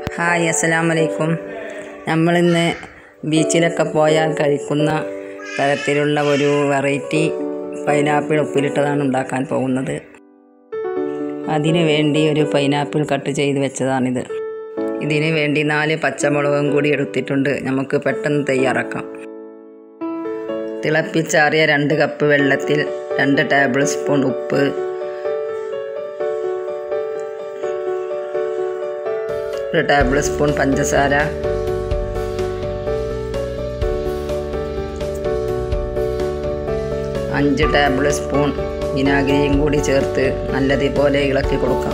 hi അസ്സലാം വലൈക്കും നമ്മളിന്ന് ബീച്ചിലൊക്കെ പോയാൽ കഴിക്കുന്ന തരത്തിലുള്ള ഒരു വെറൈറ്റി പൈനാപ്പിൾ ഉപ്പിലിട്ടതാണ് ഉണ്ടാക്കാൻ പോകുന്നത് അതിനു വേണ്ടി ഒരു പൈനാപ്പിൾ കട്ട് ചെയ്ത് വെച്ചതാണിത് ഇതിന് വേണ്ടി നാല് പച്ചമുളകും കൂടി എടുത്തിട്ടുണ്ട് നമുക്ക് പെട്ടെന്ന് തയ്യാറാക്കാം തിളപ്പിച്ചാറിയ രണ്ട് കപ്പ് വെള്ളത്തിൽ രണ്ട് ടേബിൾ സ്പൂൺ ഉപ്പ് ഒരു ടേബിൾ സ്പൂൺ പഞ്ചസാര അഞ്ച് ടേബിൾ സ്പൂൺ വിനാഗിരിയും കൂടി ചേർത്ത് നല്ലതുപോലെ ഇളക്കി കൊടുക്കാം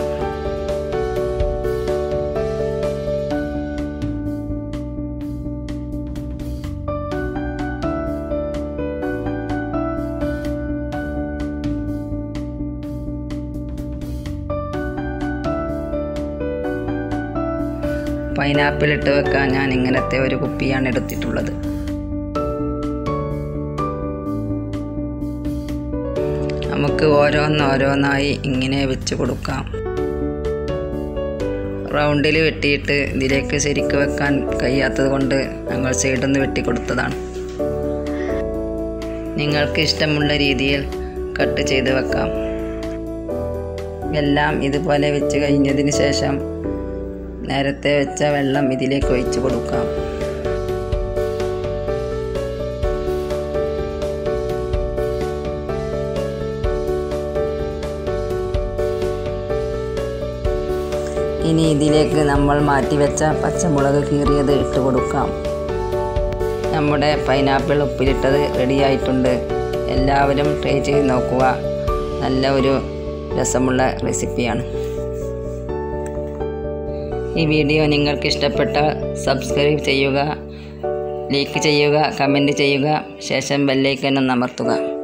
പൈനാപ്പിൾ ഇട്ട് വെക്കാൻ ഞാൻ ഇങ്ങനത്തെ ഒരു കുപ്പിയാണ് എടുത്തിട്ടുള്ളത് നമുക്ക് ഓരോന്നോരോന്നായി ഇങ്ങനെ വെച്ച് കൊടുക്കാം റൗണ്ടിൽ വെട്ടിയിട്ട് ഇതിലേക്ക് ശരിക്ക് വെക്കാൻ കഴിയാത്തത് കൊണ്ട് ഞങ്ങൾ സൈഡിൽ നിന്ന് വെട്ടിക്കൊടുത്തതാണ് നിങ്ങൾക്ക് ഇഷ്ടമുള്ള രീതിയിൽ കട്ട് ചെയ്ത് വെക്കാം എല്ലാം ഇതുപോലെ വെച്ച് കഴിഞ്ഞതിന് ശേഷം നേരത്തെ വെച്ച വെള്ളം ഇതിലേക്ക് ഒഴിച്ചു കൊടുക്കാം ഇനി ഇതിലേക്ക് നമ്മൾ മാറ്റിവെച്ച പച്ചമുളക് കീറിയത് ഇട്ട് കൊടുക്കാം നമ്മുടെ പൈനാപ്പിൾ ഉപ്പിലിട്ടത് റെഡിയായിട്ടുണ്ട് എല്ലാവരും ട്രൈ ചെയ്ത് നോക്കുക നല്ല ഒരു രസമുള്ള റെസിപ്പിയാണ് ഈ വീഡിയോ നിങ്ങൾക്ക് ഇഷ്ടപ്പെട്ടാൽ സബ്സ്ക്രൈബ് ചെയ്യുക ലൈക്ക് ചെയ്യുക കമൻറ്റ് ചെയ്യുക ശേഷം ബെല്ലൈക്കനും അമർത്തുക